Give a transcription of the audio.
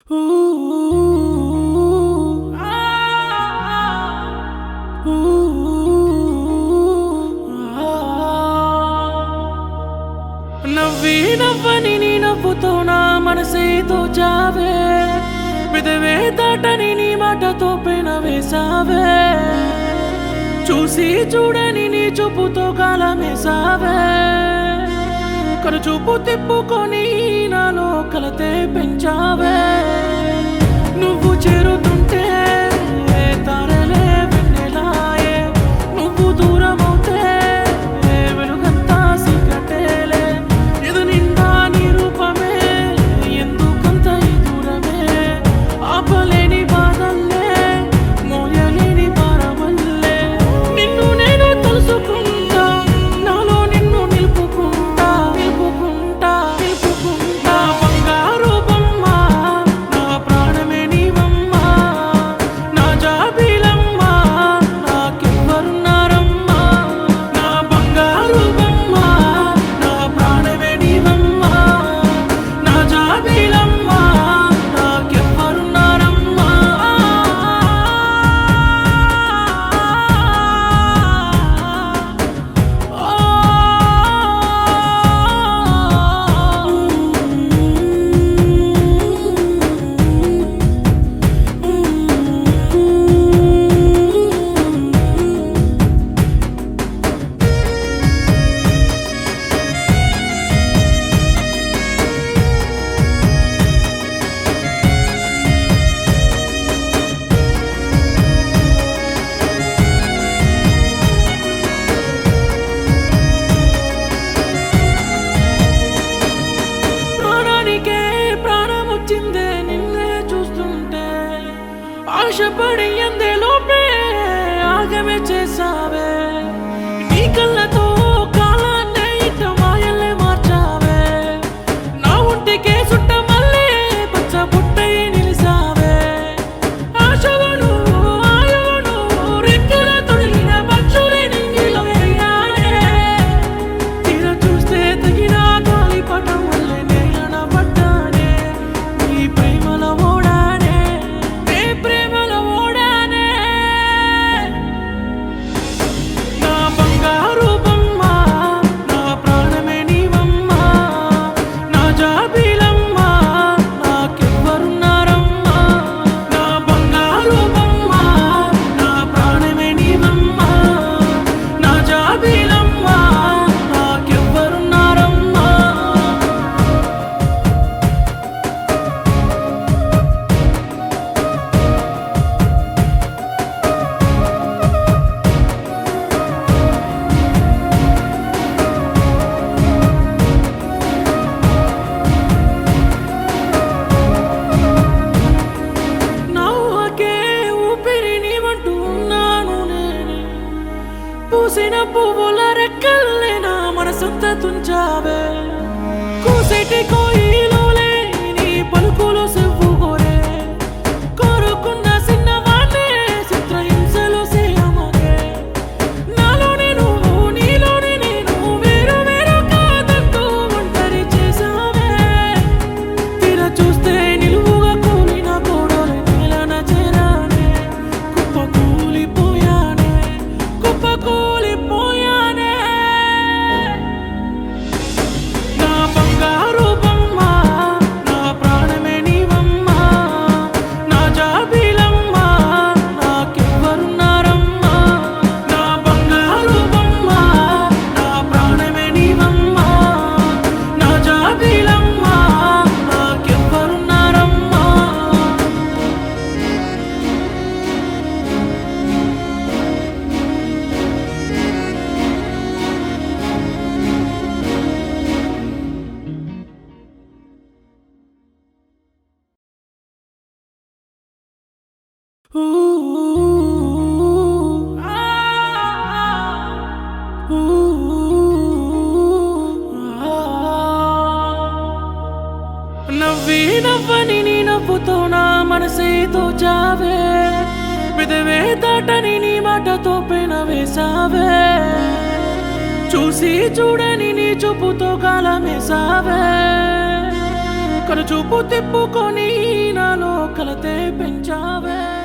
నవ్వి నవ్వని నీ నవ్వుతో నా మనసే తోచావే పెదవే దాటని నీ మాటతో పెన వేసావే చూసి చూడని నీ చూపుతో కాలమేసావే కను చూపు తిప్పుకొని నాలో కలతే పెంచావే నువ్వు చేరుతుంటే తారలే వెన్నెలాయే నువ్వు దూరమవుతే వెలుగంతా సీకటేలే ఎదు నిండా నీ రూపమే ఎందుకంత ఈ దూరమే ఆపలేని బాధల్లే మోయలేని భారమల్లే నిన్ను నేను తెలుసుకుంటా నాలో నిన్ను నిలుపుకుంటా నిలుపుకుంటా నిలుపుకుంటా బంగారు బొమ్మ నా ప్రాణమే నీవమ్మ నా జాబిలమ్మ నాకెవ్వరున్నారమ్మా నా బంగారు బొమ్మ నా ప్రాణమే నీవమ్మ నా జాబిలమ్మ నాకెవ్వరున్నారమ్మా ప్రాణానికే ప్రాణం వచ్చిందే నిన్నే చూస్తుంటే ఆశపడి ఎందే లోపే ఆగమే చేసావే నీ కళ్ళతో కాలాన్నే ఇట్ట మాయల్లే మార్చావే నా ఒంటికే సుట్ట మళ్ళీ పచ్చ పుట్టై నిలిసావే ఆశవను ఆయువును రెక్కల తొడిగిన పక్షులే నింగిలో ఎగిరానే తీర చూస్తే తగిన గాలి పటం వల్లే నేలన పడ్డానే నీ ప్రేమల ఓడానే నీ ప్రేమల ఓడానే నా బంగారు బొమ్మ నా ప్రాణమే నీవమ్మ నా జాబిలమ్మ నాకెవ్వరున్నారమ్మా నా బంగారు బొమ్మ నా ప్రాణమే నీవమ్మ నా జాబిలమ్మ నాకెవ్వరున్నారమ్మా నవ్వకే ఊపిరి నీవంటూ ఉన్నాను నేనే పూసిన పువ్వుల రెక్కల్లే నా మనసంతా తుంచావే కూసేటి కోయిలోలే నీ పలుకులు సెవ్వుగోరే కోరుకున్న చిన్నవాణ్ణే చిత్రహింసలు సేయమగే నాలోనే నువ్వు నీలోనే నేను వేరు వేరు కాదంటూ ఒంటరి చేసావే తీర చూస్తే నిలువుగా కూలిన కోడలు నేలన చేరానే కుప్ప కూలిపోయానే కుప్ప కూలిపోయానే నా బంగారు బొమ్మ నా ప్రాణమే నీవమ్మ నా జాబిలమ్మ నాకెవ్వరున్నారమ్మా నా బంగారు బొమ్మ నా ప్రాణమే నీవమ్మ నా జాబిలమ్మ నాకెవ్వరున్నారమ్మా నవ్వి నవ్వని నీ నవ్వుతో నా మనసే తోచావే పెదవే దాటని నీ మాటతో పెన వేసావే చూసి చూడని నీ చూపుతో కాలమేసావే కను చూపు తిప్పుకొని నాలో కలతే పెంచావే